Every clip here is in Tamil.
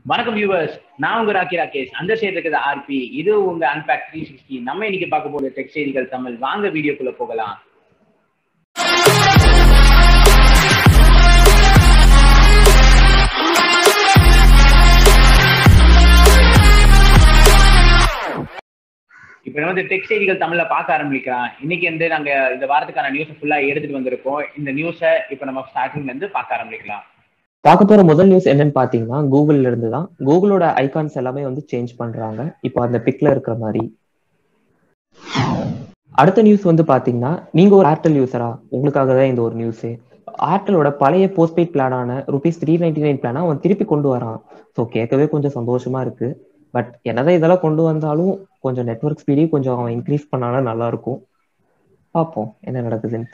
வணக்கம் வியூவர்ஸ் நான் உங்க ராக்கி ராகேஷ் அந்த சைடு இருக்குது ஆர்பி இது உங்க அன்பேக் த்ரீ சிக்ஸ்டி நம்ம இன்னைக்கு பார்க்க போற டெக் செய்திகள் தமிழ் வாங்க வீடியோக்குள்ள போகலாம் இப்ப நம்ம வந்து டெக் செய்திகள் தமிழ்ல பார்க்க ஆரம்பிக்கலாம் இன்னைக்கு வந்து நாங்க இந்த வாரத்துக்கான நியூஸ் ஃபுல்லா எடுத்துட்டு வந்திருக்கோம் இந்த நியூஸை இப்ப நம்ம ஸ்டார்டிங்ல இருந்து பார்க்க ஆரம்பிக்கலாம் பார்க்க போற முதல் நியூஸ் என்னன்னு பாத்தீங்கன்னா கூகுள்ல இருந்து தான் கூகுளோட ஐகான்ஸ் எல்லாமே வந்து சேஞ்ச் பண்றாங்க இப்போ அந்த பிக்ல இருக்கிற மாதிரி அடுத்த நியூஸ் வந்து பாத்தீங்கன்னா நீங்க ஒரு ஏர்டெல் யூசரா உங்களுக்காக தான் இந்த ஒரு நியூஸ் ஏர்டெலோட பழைய போஸ்ட்பெய்ட் பிளானான ருபீஸ் த்ரீ நைன்டி நைன் பிளான அவன் திருப்பி கொண்டு வரான் ஸோ கேட்கவே கொஞ்சம் சந்தோஷமா இருக்கு பட் என்னதான் இதெல்லாம் கொண்டு வந்தாலும் கொஞ்சம் நெட்ஒர்க் ஸ்பீடையும் கொஞ்சம் அவன் இன்க்ரீஸ் பண்ணானா நல்லா இருக்கும் பார்ப்போம் என்ன நடக்குதுன்ட்டு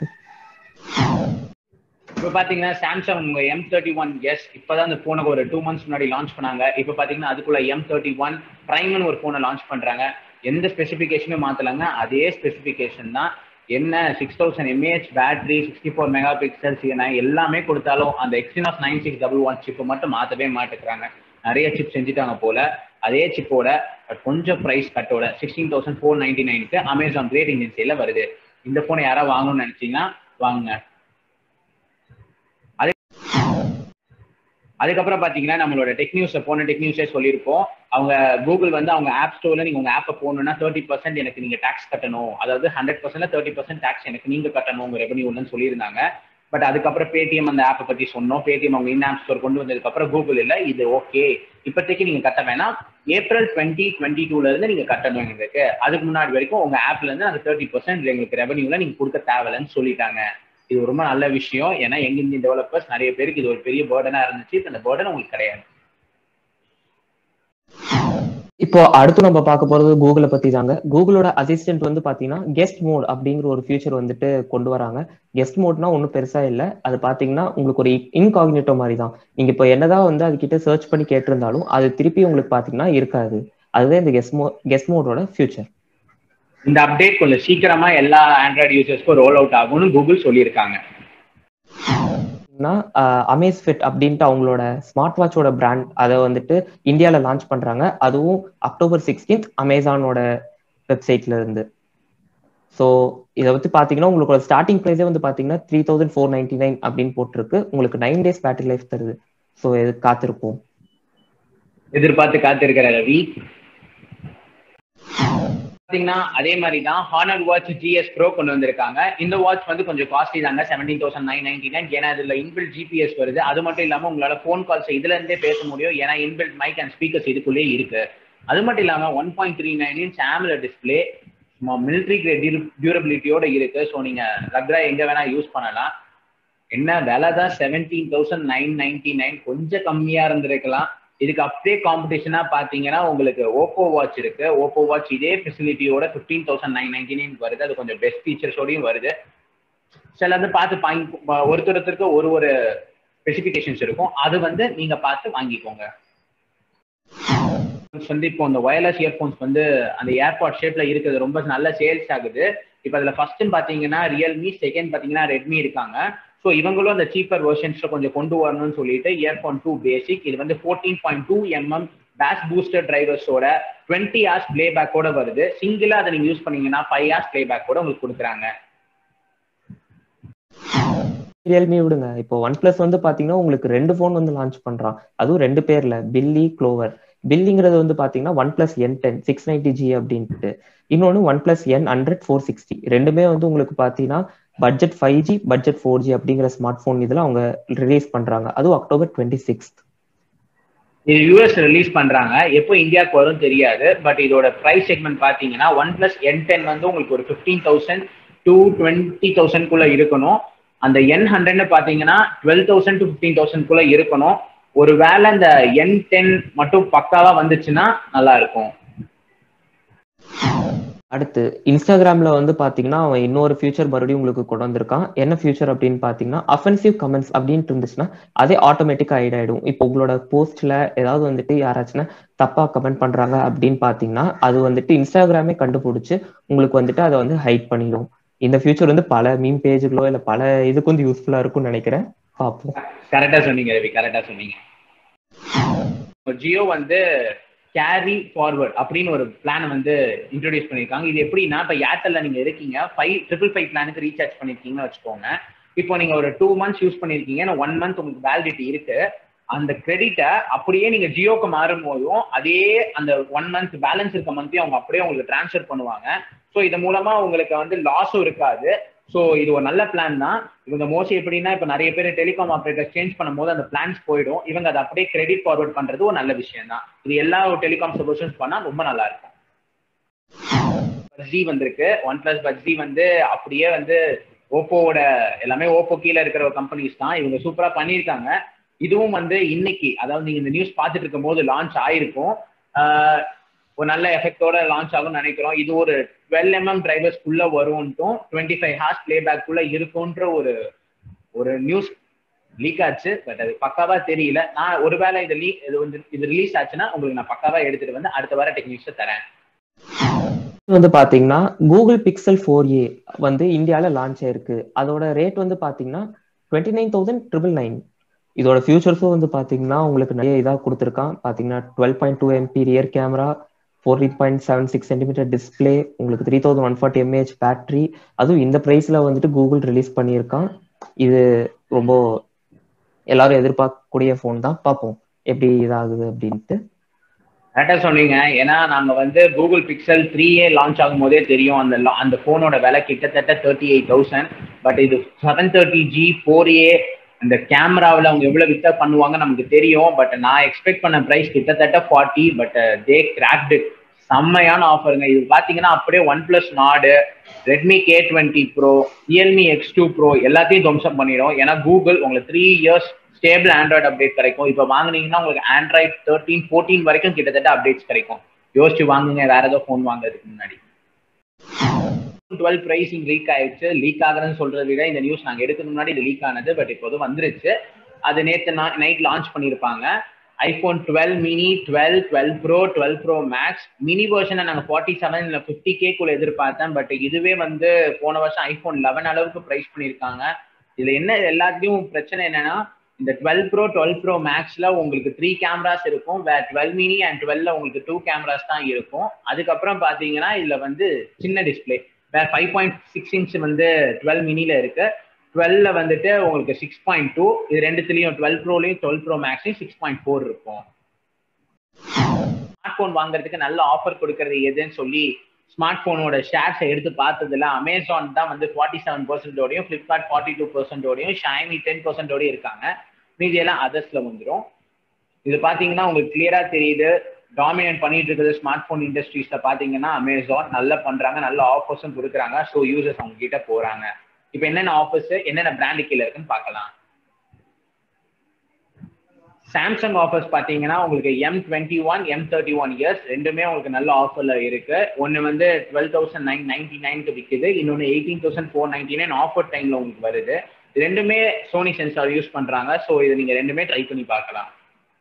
இப்ப பாத்தீங்கன்னா Samsung M thirty one S இப்பதான் அந்த போனை ஒரு டூ மந்த்ஸ் முன்னாடி லான்ச் பண்ணாங்க இப்ப பாத்தீங்கன்னா அதுக்குள்ள எம் தேர்ட்டி ஒன் பிரைம்னு ஒரு போனை லான்ச் பண்றாங்க எந்த ஸ்பெசிபிகேஷனும் மாத்தலாங்க அதே ஸ்பெசிபிகேஷன் தான் என்ன six thousand mAh battery sixty four mega pixels எல்லாமே கொடுத்தாலும் அந்த Exynos nine six double one சிப்பை மட்டும் மாத்தவே மாட்டேங்கிறாங்க நிறைய சிப் செஞ்சுட்டாங்க போல அதே சிப்போட கொஞ்சம் ப்ரைஸ் கட்டோட சிக்ஸ்டீன் தௌசண்ட் ஃபோர் நைன்டி நைனுக்கு அமேசான் கிரேட் ஏஜென்சியில வருது இந்த போனை யாராவது வாங்கணும்னு நினைச்சீங்கன்னா வாங்குங்க அதுக்கப்புறம் பாத்தீங்கன்னா நம்மளோட டெக் நியூஸ் போன டெக் நியூஸே சொல்லியிருப்போம் அவங்க கூகுள் வந்து அவங்க ஆப் ஸ்டோர்ல நீங்க உங்க ஆப்பை போகணும்னா தேர்ட்டி பர்சன்ட் எனக்கு நீங்க டாக்ஸ் கட்டணும் அதாவது ஹண்ட்ரட் பர்சன்ட்ல தேர்ட்டி பர்சன்ட் டாக்ஸ் எனக்கு நீங்க கட்டணும் உங்க ரெவன்யூன்னு சொல்லியிருந்தாங்க பட் அதுக்கப்புறம் பேடிஎம் அந்த ஆப்பை பத்தி சொன்னோம் பேடிஎம் அவங்க இன் ஆப் ஸ்டோர் கொண்டு வந்ததுக்கு அப்புறம் கூகுள் இல்ல இது ஓகே இப்போதைக்கு நீங்க கட்ட வேணாம் ஏப்ரல் டுவெண்ட்டி டுவெண்ட்டி டூல இருந்து நீங்க கட்டணும் எங்களுக்கு அதுக்கு முன்னாடி வரைக்கும் உங்க ஆப்ல இருந்து அந்த தேர்ட்டி பர்சன்ட் எங்களுக்கு ரெவன்யூல நீங்க கொடுக்க தேவையில்லைன்னு சொல்லிட்டாங்க இது ரொம்ப நல்ல விஷயம் ஏன்னா எங்க இந்தியன் டெவலப்பர்ஸ் நிறைய பேருக்கு இது ஒரு பெரிய பேர்டனா இருந்துச்சு அந்த பேர்டன் உங்களுக்கு கிடையாது இப்போ அடுத்து நம்ம பார்க்க போறது கூகுளை பத்தி தாங்க கூகுளோட அசிஸ்டன்ட் வந்து பாத்தீங்கன்னா கெஸ்ட் மோட் அப்படிங்கிற ஒரு ஃபியூச்சர் வந்துட்டு கொண்டு வராங்க கெஸ்ட் மோட்னா ஒன்றும் பெருசா இல்லை அது பாத்தீங்கன்னா உங்களுக்கு ஒரு இன்காக்னிட்டோ மாதிரி தான் நீங்க இப்போ என்னதான் வந்து அது கிட்ட சர்ச் பண்ணி கேட்டிருந்தாலும் அது திருப்பி உங்களுக்கு பாத்தீங்கன்னா இருக்காது அதுதான் இந்த கெஸ்ட் மோ கெஸ்ட் மோடோட ஃபியூச்சர் இந்த அப்டேட் கொஞ்சம் சீக்கிரமா எல்லா ஆண்ட்ராய்டு யூசர்ஸ்க்கும் ரோல் அவுட் ஆகும்னு கூகுள் சொல்லியிருக்காங்க அமேஸ் ஃபிட் அப்படின்ட்டு அவங்களோட ஸ்மார்ட் வாட்சோட பிராண்ட் அதை வந்துட்டு இந்தியாவில் லான்ச் பண்றாங்க அதுவும் அக்டோபர் சிக்ஸ்டீன்த் அமேசானோட வெப்சைட்ல இருந்து ஸோ இதை பத்தி பாத்தீங்கன்னா உங்களுக்கு ஸ்டார்டிங் ப்ரைஸே வந்து பாத்தீங்கன்னா three thousand four ninety nine அப்படின்னு போட்டிருக்கு உங்களுக்கு நைன் டேஸ் பேட்டரி லைஃப் தருது ஸோ இது காத்திருப்போம் எதிர்பார்த்து காத்திருக்கிற ரவி பாத்தீங்கன்னா அதே மாதிரி தான் ஹானர் வாட்ச் ஜிஎஸ் ப்ரோ கொண்டு வந்திருக்காங்க இந்த வாட்ச் வந்து கொஞ்சம் காஸ்ட்லி தாங்க seventeen thousand nine ninety nine ஏன்னா இதுல இன்பில்ட் ஜிபிஎஸ் வருது அது மட்டும் இல்லாம உங்களால போன் கால்ஸ் இதுல இருந்தே பேச முடியும் ஏன்னா இன்பில்ட் மைக் அண்ட் ஸ்பீக்கர்ஸ் இதுக்குள்ளே இருக்கு அது மட்டும் இல்லாம one point three nine inch ஆம்ல டிஸ்பிளே மிலிட்ரி கிரேட் டியூரபிலிட்டியோட இருக்கு ஸோ நீங்க ரக்ரா எங்க வேணா யூஸ் பண்ணலாம் என்ன விலை தான் seventeen thousand nine ninety nine கொஞ்சம் கம்மியா இருந்திருக்கலாம் இதுக்கு அப்படியே காம்படிஷனா பாத்தீங்கன்னா உங்களுக்கு ஓப்போ வாட்ச் இருக்கு ஓப்போ வாட்ச் இதே ஃபெசிலிட்டியோட fifteen thousand nine ninety nine வருது அது கொஞ்சம் பெஸ்ட் ஃபீச்சர்ஸோடையும் வருது சில வந்து பார்த்து வாங்கி ஒருத்தருக்கு ஒரு ஒரு ஸ்பெசிஃபிகேஷன்ஸ் இருக்கும் அது வந்து நீங்க பார்த்து வாங்கிக்கோங்க வந்து இப்போ இந்த ஒயர்லெஸ் இயர்போன்ஸ் வந்து அந்த ஏர்பாட் ஷேப்ல இருக்குது ரொம்ப நல்ல சேல்ஸ் ஆகுது இப்போ அதுல ஃபர்ஸ்ட் பாத்தீங்கன்னா ரியல்மி செகண்ட் பாத்தீங்கன்னா ரெட்மி இருக்காங்க ஸோ இவங்களும் அந்த சீப்பர் வெர்ஷன்ஸ்ல கொஞ்சம் கொண்டு வரணும்னு சொல்லிட்டு இயர்ஃபோன் டூ பேசிக் இது வந்து fourteen point two MM bass booster டிரைவர்ஸோட டுவெண்ட்டி ஹார்ஸ் பிளே பேக்கோட வருது சிங்கிளா அதை நீங்க யூஸ் பண்ணீங்கன்னா ஃபைவ் ஹார்ஸ் பிளே பேக்கோட உங்களுக்கு கொடுக்குறாங்க ரியல்மி விடுங்க இப்போ ஒன் பிளஸ் வந்து பாத்தீங்கன்னா உங்களுக்கு ரெண்டு ஃபோன் வந்து லான்ச் பண்றான் அதுவும் ரெண்டு பேர்ல பில்லி க்ளோவர் பில்லிங்கிறது வந்து பாத்தீங்கன்னா OnePlus N ten six ninety G அப்படின்ட்டு இன்னொன்று OnePlus N hundred four sixty ரெண்டுமே வந்து உங்களுக்கு பாத்தீங்கன்னா budget five G budget four G அப்படிங்கிற ஸ்மார்ட் ஃபோன் இதில் அவங்க ரிலீஸ் பண்றாங்க அதுவும் அக்டோபர் டுவெண்ட்டி சிக்ஸ்த் இது யூஎஸ் ரிலீஸ் பண்றாங்க எப்போ இந்தியாவுக்கு வரும் தெரியாது பட் இதோட ப்ரைஸ் செக்மெண்ட் பாத்தீங்கன்னா ஒன் பிளஸ் என் டென் வந்து உங்களுக்கு ஒரு ஃபிஃப்டீன் தௌசண்ட் டூ டுவெண்ட்டி தௌசண்ட்குள்ள இருக்கணும் அந்த என் ஹண்ட்ரட்னு பாத்தீங்கன்னா டுவெல் தௌசண்ட் டு ஃபிஃப்டீன் தௌசண்ட்குள்ள இருக்கணும் ஒரு வேளை இந்த என் டென் மட்டும் பக்காவா வந்துச்சுன்னா நல்லா இருக்கும் அடுத்து இன்ஸ்டாகிராம்ல வந்து பாத்தீங்கன்னா அவன் இன்னொரு ஃபியூச்சர் மறுபடியும் உங்களுக்கு கொண்டு வந்திருக்கான் என்ன ஃபியூச்சர் அப்படின்னு பாத்தீங்கன்னா அஃபென்சிவ் கமெண்ட்ஸ் அப்படின்ட்டு இருந்துச்சுன்னா அதே ஆட்டோமேட்டிக்கா ஹைட் ஆயிடும் இப்போ உங்களோட போஸ்ட்ல ஏதாவது வந்துட்டு யாராச்சுன்னா தப்பா கமெண்ட் பண்றாங்க அப்படின்னு பாத்தீங்கன்னா அது வந்துட்டு இன்ஸ்டாகிராமே கண்டுபிடிச்சு உங்களுக்கு வந்துட்டு அதை வந்து ஹைட் பண்ணிடும் இந்த ஃபியூச்சர் வந்து பல மீம் பேஜுகளோ இல்ல பல இதுக்கு வந்து யூஸ்ஃபுல்லா இருக்கும்னு நினைக்கிறேன் பார்ப்போம் கரெக்டா சொன்னீங்க ரவி கரெக்டா சொன்னீங்க ஜியோ வந்து கேரி ஃபார்வர்ட் அப்படின்னு ஒரு பிளான் வந்து இன்ட்ரோடியூஸ் பண்ணியிருக்காங்க இது எப்படின்னா இப்போ ஏர்டெல்ல நீங்க இருக்கீங்க ஃபைவ் ட்ரிபிள் ஃபைவ் பிளானுக்கு ரீசார்ஜ் பண்ணிருக்கீங்கன்னு வச்சுக்கோங்க இப்போ நீங்க ஒரு டூ மந்த்ஸ் யூஸ் பண்ணிருக்கீங்க ஒன் மந்த் உங்களுக்கு வேலிடிட்டி இருக்கு அந்த கிரெடிட்டை அப்படியே நீங்க ஜியோக்கு மாறும் போதும் அதே அந்த ஒன் மந்த் பேலன்ஸ் இருக்க மந்த்தையும் அவங்க அப்படியே உங்களுக்கு டிரான்ஸ்ஃபர் பண்ணுவாங்க ஸோ இது மூலமா உங்களுக்கு வந்து லாஸும் இருக்காது ஸோ இது ஒரு நல்ல பிளான் தான் இவங்க மோஸ்ட்லி எப்படின்னா இப்போ நிறைய பேர் டெலிகாம் ஆப்ரேட்டர் சேஞ்ச் பண்ணும்போது அந்த பிளான்ஸ் போயிடும் இவங்க அதை அப்படியே கிரெடிட் ஃபார்வர்ட் பண்றது ஒரு நல்ல விஷயம் தான் இது எல்லா டெலிகாம் சொல்யூஷன்ஸ் பண்ணா ரொம்ப நல்லா இருக்கும் பட்ஜி வந்திருக்கு ஒன் பிளஸ் பட்ஜி வந்து அப்படியே வந்து ஓப்போவோட எல்லாமே ஓப்போ கீழே இருக்கிற ஒரு கம்பெனிஸ் தான் இவங்க சூப்பரா பண்ணியிருக்காங்க இதுவும் வந்து இன்னைக்கு அதாவது நீங்க இந்த நியூஸ் பார்த்துட்டு இருக்கும் போது லான்ச் ஆயிருக்கும் ஒரு நல்ல எஃபெக்டோட லான்ச் ஆகும்னு நினைக்கிறோம் இது ஒரு டுவெல் எம்எம் டிரைவர்ஸ்க்குள்ள வரும்ட்டும் டுவெண்ட்டி ஃபைவ் ஹார்ஸ் பிளேபேக்குள்ள இருக்கும்ன்ற ஒரு ஒரு நியூஸ் லீக் ஆச்சு பட் அது பக்காவா தெரியல நான் ஒருவேளை இது லீக் இது வந்து இது ரிலீஸ் ஆச்சுன்னா உங்களுக்கு நான் பக்காவா எடுத்துட்டு வந்து அடுத்த வார டெக்னிக்ஸை தரேன் வந்து பாத்தீங்கன்னா கூகுள் பிக்சல் ஃபோர் ஏ வந்து இந்தியாவில் லான்ச் ஆயிருக்கு அதோட ரேட் வந்து பாத்தீங்கன்னா twenty nine thousand triple nine இதோட ஃபியூச்சர்ஸும் வந்து பாத்தீங்கன்னா உங்களுக்கு நிறைய இதாக கொடுத்துருக்கான் பாத்தீங்கன்னா twelve point two MP rear camera fourteen point seven six centimetre display உங்களுக்கு three thousand one forty mAh battery அதுவும் இந்த ப்ரைஸ்ல வந்துட்டு கூகுள் ரிலீஸ் பண்ணியிருக்கான் இது ரொம்ப எல்லாரும் எதிர்பார்க்கக்கூடிய ஃபோன் தான் பார்ப்போம் எப்படி இதாகுது அப்படின்ட்டு கரெக்டாக சொன்னீங்க ஏன்னா நாங்க வந்து Google Pixel three A launch ஆகும் போதே தெரியும் அந்த அந்த ஃபோனோட விலை கிட்டத்தட்ட தேர்ட்டி எயிட் தௌசண்ட் பட் இது seven thirty G four A அந்த கேமராவில் அவங்க எவ்வளோ வித்தா பண்ணுவாங்க நமக்கு தெரியும் பட் நான் எக்ஸ்பெக்ட் பண்ண ப்ரைஸ் கிட்டத்தட்ட ஃபார்ட்டி பட் தே கிராக்டு செம்மையான ஆஃபருங்க இது பார்த்தீங்கன்னா அப்படியே OnePlus Nord Redmi K twenty Pro Realme X two Pro எல்லாத்தையும் துவம்சம் பண்ணிடும் ஏன்னா கூகுள் உங்களுக்கு three years stable Android update கிடைக்கும் இப்போ வாங்குனீங்கன்னா உங்களுக்கு ஆண்ட்ராய்ட் தேர்ட்டீன் ஃபோர்டீன் வரைக்கும் கிட்டத்தட்ட அப்டேட்ஸ் கிடைக்கும் யோசிச்சு வாங்குங்க வேற ஏதோ ஃபோன் வாங்குறதுக்கு முன்னாடி டுவெல் பிரைசிங் லீக் ஆயிடுச்சு லீக் ஆகுறதுன்னு சொல்றதை விட இந்த நியூஸ் நாங்கள் எடுக்கிறதுக்கு முன்னாடி இது லீக் ஆனது பட் இப்போது வந்துருச்சு அது நேற்று நைட் லான்ச் பண்ணியிருப்பாங்க iPhone twelve mini twelve twelve Pro twelve Pro Max mini வெர்ஷனை நாங்கள் ஃபார்ட்டி செவன் இல்லை ஃபிஃப்டி கேக்குள்ள எதிர்பார்த்தேன் பட் இதுவே வந்து போன வருஷம் ஐஃபோன் லெவன் அளவுக்கு ப்ரைஸ் பண்ணியிருக்காங்க இதுல என்ன எல்லாத்தையும் பிரச்சனை என்னன்னா இந்த டுவெல் ப்ரோ டுவெல் ப்ரோ மேக்ஸ்ல உங்களுக்கு த்ரீ கேமராஸ் இருக்கும் வேற டுவெல் மினி அண்ட் டுவெல்ல உங்களுக்கு டூ கேமராஸ் தான் இருக்கும் அதுக்கப்புறம் பாத்தீங்கன்னா இதுல வந்து சின்ன டிஸ்பிளே வேற ஃபைவ் பாயிண்ட் சிக்ஸ் இன்ச் வந்து டுவெல் மினில இருக்கு டுவெல்ல வந்துட்டு உங்களுக்கு சிக்ஸ் பாயிண்ட் டூ இது ரெண்டுத்துலயும் டுவெல் ப்ரோலையும் டுவெல் ப்ரோ மேக்ஸ்லையும் சிக்ஸ் பாயிண்ட் ஃபோர் இருக்கும் ஸ்மார்ட் போன் வாங்குறதுக்கு நல்ல ஆஃபர் கொடுக்கறது எதுன்னு சொல்லி ஸ்மார்ட் போனோட ஷேர்ஸை எடுத்து பார்த்ததுல அமேசான் தான் வந்து ஃபார்ட்டி செவன் பர்சன்டோடையும் ஃபிளிப்கார்ட் ஃபார்ட்டி டூ பர்சன்டோடையும் ஷைமி டென் பர்சன்டோடையும் இருக்காங்க மீதி எல்லாம் அதர்ஸ்ல வந்துடும் இது பாத்தீங்கன்னா உங்களுக்கு கிளியரா தெரியுது டாமினேட் பண்ணிட்டு இருக்குது ஸ்மார்ட் போன் இண்டஸ்ட்ரீஸ்ல பாத்தீங்கன்னா அமேசான் நல்லா பண்றாங்க நல்ல ஆஃபர்ஸும் கொடுக்குறாங்க ஸோ யூசர்ஸ் அவங்க கிட்ட போறாங்க இப்போ என்னென்ன ஆஃபர்ஸ் என்னென்ன பிராண்டு கீழே இருக்குன்னு பார்க்கலாம் சாம்சங் ஆஃபர்ஸ் பார்த்தீங்கன்னா உங்களுக்கு M twenty one M thirty one years ரெண்டுமே உங்களுக்கு நல்ல ஆஃபர்ல இருக்கு ஒன்று வந்து டுவெல் தௌசண்ட் நைன் நைன்டி நைனுக்கு விற்குது இன்னொன்று eighteen thousand four ninety nine offer டைம்ல உங்களுக்கு வருது ரெண்டுமே சோனி சென்சார் யூஸ் பண்றாங்க ஸோ இதை நீங்க ரெண்டுமே ட்ரை பண்ணி பார்க்கலாம்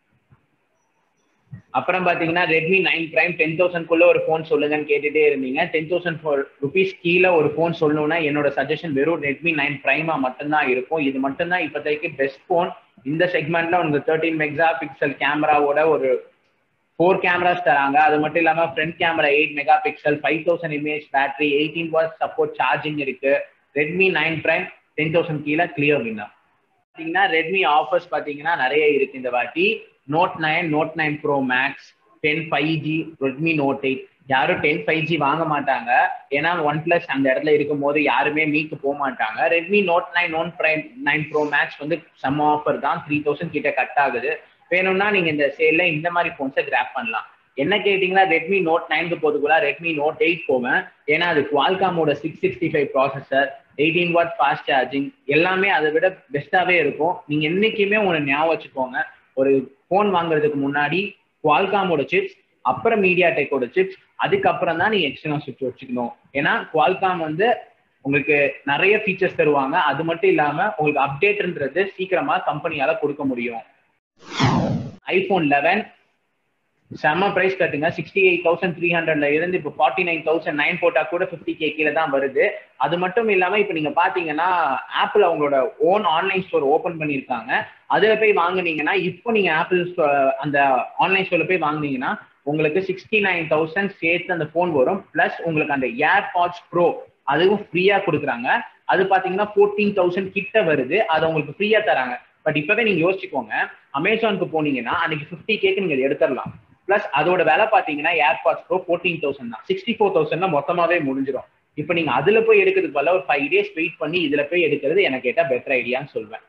அப்புறம் பாத்தீங்கன்னா ரெட்மி நைன் பிரைம் டென் தௌசண்ட்குள்ள ஒரு ஃபோன் சொல்லுங்கன்னு கேட்டுட்டே இருந்தீங்க டென் தௌசண்ட் ஃபோர் ருபீஸ் கீழே ஒரு ஃபோன் சொல்லணும்னா என்னோட சஜஷன் வெறும் ரெட்மி நைன் பிரைமா மட்டும்தான் இருக்கும் இது மட்டும்தான் இப்போதைக்கு பெஸ்ட் ஃபோன் இந்த செக்மெண்ட்ல உங்களுக்கு தேர்ட்டின் மெகா பிக்சல் கேமராவோட ஒரு ஃபோர் கேமராஸ் தராங்க அது மட்டும் இல்லாம front camera eight mega pixel five thousand image battery eighteen watt support charging இருக்கு Redmi nine Prime ten thousand கீழே கிளியர் வின்னர் பார்த்தீங்கன்னா ரெட்மி ஆஃபர்ஸ் பார்த்தீங்கன்னா நிறைய இருக்கு இந்த வாட்டி Note nine Note nine Pro Max ten five G Redmi Note eight யாரும் டென் ஃபைவ் ஜி வாங்க மாட்டாங்க ஏன்னா ஒன் பிளஸ் அந்த இடத்துல இருக்கும் போது யாருமே மீக்கு போக மாட்டாங்க Redmi Note nine non Prime nine Pro Max வந்து செம்ம ஆஃபர் தான் த்ரீ தௌசண்ட் கிட்ட கட் ஆகுது வேணும்னா நீங்க இந்த சேல்ல இந்த மாதிரி போன்ஸை கிராப் பண்ணலாம் என்ன கேட்டீங்கன்னா ரெட்மி நோட் நைன்க்கு போதுக்குள்ள ரெட்மி நோட் எயிட் போவேன் ஏன்னா அது குவால்காமோட six sixty five processor eighteen watt fast charging எல்லாமே அதை விட பெஸ்ட்டாகவே இருக்கும் நீங்க என்னைக்குமே உங்களை ஞாபகம் வச்சுக்கோங்க ஒரு ஃபோன் வாங்குறதுக்கு முன்னாடி குவால்காமோட சிப்ஸ் அப்புறம் மீடியா டெக்கோட சிப்ஸ் அதுக்கப்புறம் தான் நீங்க எக்ஸ்டர்னல் சுவிட்ச் வச்சுக்கணும் ஏன்னா குவால்காம் வந்து உங்களுக்கு நிறைய ஃபீச்சர்ஸ் தருவாங்க அது மட்டும் இல்லாம உங்களுக்கு அப்டேட்ன்றது சீக்கிரமா கம்பெனியால கொடுக்க முடியும் ஐபோன் லெவன் செம்ம பிரைஸ் கட்டுங்க சிக்ஸ்டி எயிட் தௌசண்ட் த்ரீ ஹண்ட்ரட்ல இருந்து இப்போ ஃபார்ட்டி நைன் தௌசண்ட் நைன் போட்டா கூட ஃபிஃப்டி கே கீழே தான் வருது அது மட்டும் இல்லாம இப்போ நீங்க பாத்தீங்கன்னா ஆப்பிள் அவங்களோட ஓன் ஆன்லைன் ஸ்டோர் ஓபன் பண்ணியிருக்காங்க அதுல போய் வாங்குனீங்கன்னா இப்போ நீங்க ஆப்பிள் அந்த ஆன்லைன் ஸ்டோர்ல போய் வாங்குனீங்கன்னா உங்களுக்கு சிக்ஸ்டி நைன் தௌசண்ட் சேர்த்து அந்த ஃபோன் வரும் பிளஸ் உங்களுக்கு அந்த ஏர்பாட்ஸ் ப்ரோ அதுவும் ஃப்ரீயா கொடுக்குறாங்க அது பாத்தீங்கன்னா ஃபோர்டீன் தௌசண்ட் கிட்ட வருது அது உங்களுக்கு ஃப்ரீயா தராங்க பட் இப்பவே நீங்க யோசிச்சுக்கோங்க அமேசானுக்கு போனீங்கன்னா அன்னைக்கு ஃபிஃப்டி கேக்கு நீங்க எடுத்துடலாம் பிளஸ் அதோட விலை பாத்தீங்கன்னா ஏர்பாட்ஸ் ப்ரோ ஃபோர்டீன் தௌசண்ட் தான் சிக்ஸ்டி ஃபோர் தௌசண்ட் மொத்தமாவே முடிஞ்சிடும் இப்போ நீங்க அதுல போய் எடுக்கிறதுக்கு பதிலா ஒரு ஃபைவ் டேஸ் வெயிட் பண்ணி இதுல போய் எடுக்கிறது எனக்கு கேட்டா பெட்டர் ஐடியான்னு சொல்வேன்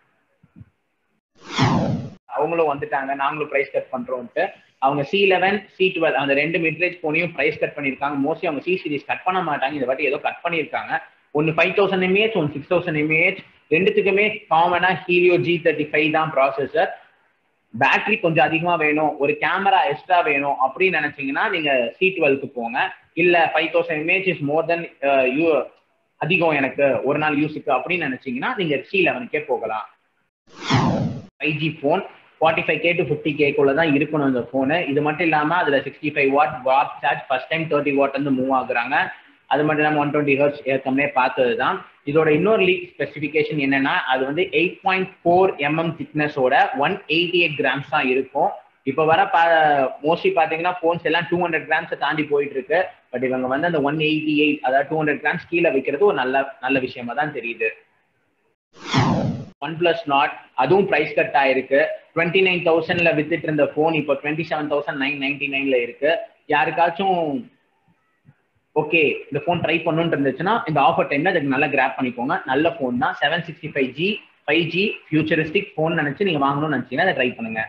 அவங்களும் வந்துட்டாங்க நாங்களும் பிரைஸ் கட் பண்றோம்ட்டு அவங்க சி லெவன் சி டுவெல் அந்த ரெண்டு மிட்ரேஜ் போனையும் பிரைஸ் கட் பண்ணிருக்காங்க மோஸ்ட்லி அவங்க சி சீரிஸ் கட் பண்ண மாட்டாங்க இந்த வாட்டி ஏதோ கட் பண்ணிருக்காங்க ஒன்னு five thousand mAh one six thousand mAh ரெண்டுத்துக்குமே காமனா ஹீலியோ ஜி தேர்ட்டி ஃபைவ் தான் ப்ராசஸர் பேட்டரி கொஞ்சம் அதிகமா வேணும் ஒரு கேமரா எக்ஸ்ட்ரா வேணும் அப்படின்னு நினைச்சீங்கன்னா நீங்க சி டுவெல்க்கு போங்க இல்ல five thousand mAh is more than you அதிகம் எனக்கு ஒரு நாள் யூஸுக்கு அப்படின்னு நினைச்சீங்கன்னா நீங்க சி லெவனுக்கே போகலாம் five G phone forty five K to fifty கேக்குள்ள தான் இருக்கணும் இந்த ஃபோனு இது மட்டும் இல்லாம அதுல sixty five watt watt charge first time thirty watt வந்து மூவ் ஆகுறாங்க அது மட்டும் இல்லாமல் ஒன் டுவெண்ட்டி ஹர்ட்ஸ் ஏற்கனவே பார்த்தது தான் இதோட இன்னொரு லீக் ஸ்பெசிஃபிகேஷன் என்னன்னா அது வந்து எயிட் பாயிண்ட் ஃபோர் எம்எம் திக்னஸோட ஒன் எயிட்டி எயிட் கிராம்ஸ் தான் இருக்கும் இப்போ வர பா மோஸ்ட்லி பார்த்தீங்கன்னா ஃபோன்ஸ் எல்லாம் டூ ஹண்ட்ரட் கிராம்ஸை தாண்டி போயிட்டு இருக்கு பட் இவங்க வந்து அந்த ஒன் எயிட்டி எயிட் அதாவது டூ ஹண்ட்ரட் கிராம்ஸ் கீழே வைக்கிறது ஒரு நல்ல நல்ல விஷயமா தான் தெரியுது ஒன் பிளஸ் நாட் அதுவும் பிரைஸ் கட் ஆயிருக்கு டுவெண்ட்டி நைன் தௌசண்ட்ல வித்துட்டு இருந்த ஃபோன் இப்போ twenty seven thousand nine ninety நைன்ல இருக்கு யாருக்காச்சும் ஓகே இந்த ஃபோன் ட்ரை பண்ணணும்னு இருந்துச்சுன்னா இந்த ஆஃபர் டைம்ல அதுக்கு நல்லா கிராப் பண்ணிக்கோங்க நல்ல ஃபோன் தான் seven sixty five G five G futuristic phone நினைச்சு நீங்க வாங்கணும்னு நினைச்சீங்கன்னா அதை ட்ரை பண்ணுங்க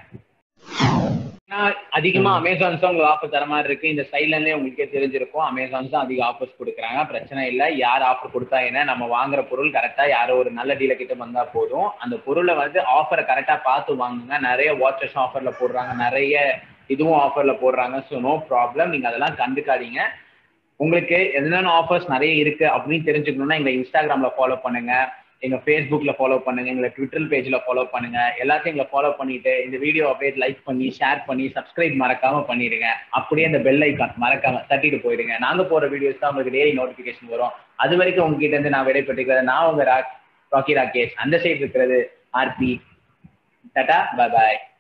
அதிகமா அமேசான்ஸ் தான் உங்களுக்கு ஆஃபர் தர மாதிரி இருக்கு இந்த சைட்லேருந்தே உங்களுக்கே தெரிஞ்சிருக்கும் அமேசான்ஸ் தான் அதிக ஆஃபர்ஸ் கொடுக்குறாங்க பிரச்சனை இல்லை யார் ஆஃபர் கொடுத்தா என்ன நம்ம வாங்குற பொருள் கரெக்டா யாரோ ஒரு நல்ல டீல கிட்ட வந்தா போதும் அந்த பொருளை வந்து ஆஃபரை கரெக்டா பார்த்து வாங்குங்க நிறைய வாட்சஸ் ஆஃபர்ல போடுறாங்க நிறைய இதுவும் ஆஃபர்ல போடுறாங்க ஸோ நோ ப்ராப்ளம் நீங்க அதெல்லாம் கண்டுக்காதீங்க உங்களுக்கு என்னென்ன ஆஃபர்ஸ் நிறைய இருக்கு அப்படின்னு தெரிஞ்சுக்கணும்னா எங்களை இன்ஸ்டாகிராம்ல ஃபாலோ பண்ணுங்க எங்க ஃபேஸ்புக்ல ஃபாலோ பண்ணுங்க எங்களை ட்விட்டர் பேஜ்ல ஃபாலோ பண்ணுங்க எல்லாத்தையும் எங்களை ஃபாலோ பண்ணிட்டு இந்த வீடியோ அப்படியே லைக் பண்ணி ஷேர் பண்ணி சப்ஸ்கிரைப் மறக்காம பண்ணிடுங்க அப்படியே அந்த பெல் ஐக்கான் மறக்காம தட்டிட்டு போயிடுங்க நாங்க போற வீடியோஸ் தான் உங்களுக்கு டெய்லி நோட்டிபிகேஷன் வரும் அது வரைக்கும் உங்ககிட்ட இருந்து நான் விடைபெற்றுக்கிறேன் நான் உங்க ராக்கி ராகேஷ் அந்த சைடு இருக்கிறது ஆர்பி டாடா பாய்